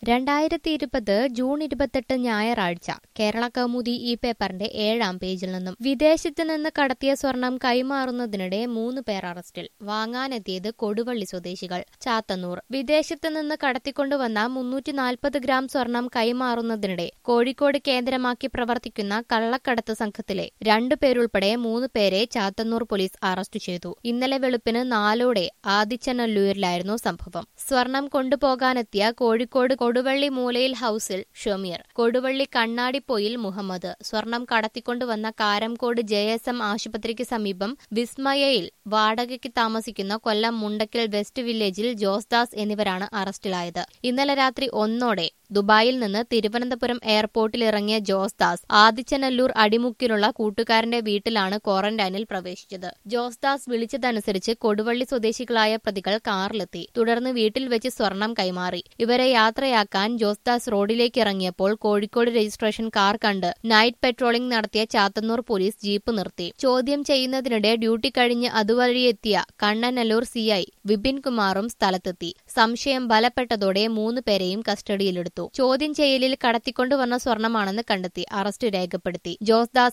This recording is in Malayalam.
രണ്ടായിരത്തി ഇരുപത് ജൂൺ ഇരുപത്തെട്ട് ഞായറാഴ്ച കേരള കൗമുദി ഈ പേപ്പറിന്റെ ഏഴാം പേജിൽ നിന്നും വിദേശത്ത് നിന്ന് കടത്തിയ സ്വർണം കൈമാറുന്നതിനിടെ മൂന്ന് പേർ അറസ്റ്റിൽ വാങ്ങാനെത്തിയത് കൊടുവള്ളി സ്വദേശികൾ ചാത്തന്നൂർ വിദേശത്ത് നിന്ന് കടത്തിക്കൊണ്ടുവന്ന മുന്നൂറ്റി നാൽപ്പത് ഗ്രാം സ്വർണം കൈമാറുന്നതിനിടെ കോഴിക്കോട് കേന്ദ്രമാക്കി പ്രവർത്തിക്കുന്ന കള്ളക്കടത്ത് സംഘത്തിലെ രണ്ടു പേരുൾപ്പെടെ മൂന്ന് പേരെ ചാത്തന്നൂർ പോലീസ് അറസ്റ്റ് ചെയ്തു ഇന്നലെ വെളുപ്പിന് നാലോടെ ആദിച്ചനല്ലൂരിലായിരുന്നു സംഭവം സ്വർണം കൊണ്ടുപോകാനെത്തിയ കോഴിക്കോട് കൊടുവള്ളി മൂലയിൽ ഹൌസിൽ ഷമീർ കൊടുവള്ളി കണ്ണാടിപ്പൊയിൽ മുഹമ്മദ് സ്വർണം കടത്തിക്കൊണ്ടുവന്ന കാരംകോട് ജെ എസ് എം ആശുപത്രിക്ക് സമീപം വിസ്മയയിൽ വാടകയ്ക്ക് താമസിക്കുന്ന കൊല്ലം മുണ്ടക്കൽ വെസ്റ്റ് വില്ലേജിൽ ജോസ്ദാസ് എന്നിവരാണ് അറസ്റ്റിലായത് ഇന്നലെ രാത്രി ഒന്നോടെ ദുബായിൽ നിന്ന് തിരുവനന്തപുരം എയർപോർട്ടിൽ ഇറങ്ങിയ ജോസ്ദാസ് ആദിച്ചനല്ലൂർ അടിമുക്കിലുള്ള കൂട്ടുകാരന്റെ വീട്ടിലാണ് ക്വാറന്റൈനിൽ പ്രവേശിച്ചത് ജോസ്ദാസ് വിളിച്ചതനുസരിച്ച് കൊടുവള്ളി സ്വദേശികളായ പ്രതികൾ കാറിലെത്തി തുടർന്ന് വീട്ടിൽ വെച്ച് സ്വർണം കൈമാറി ഇവരെ യാത്രയാക്കാൻ ജോസ്ദാസ് റോഡിലേക്ക് ഇറങ്ങിയപ്പോൾ കോഴിക്കോട് രജിസ്ട്രേഷൻ കാർ കണ്ട് നൈറ്റ് പെട്രോളിംഗ് നടത്തിയ ചാത്തന്നൂർ പോലീസ് ജീപ്പ് നിർത്തി ചോദ്യം ചെയ്യുന്നതിനിടെ ഡ്യൂട്ടി കഴിഞ്ഞ് അതുവഴിയെത്തിയ കണ്ണനല്ലൂർ സിഐ വിപിൻ കുമാറും സ്ഥലത്തെത്തി സംശയം ബലപ്പെട്ടതോടെ മൂന്ന് പേരെയും കസ്റ്റഡിയിലെടുത്തു ചോദ്യം ചെയ്യലിൽ കടത്തിക്കൊണ്ടുവന്ന സ്വർണമാണെന്ന് കണ്ടെത്തി അറസ്റ്റ് രേഖപ്പെടുത്തി ജോസ്ദാസ്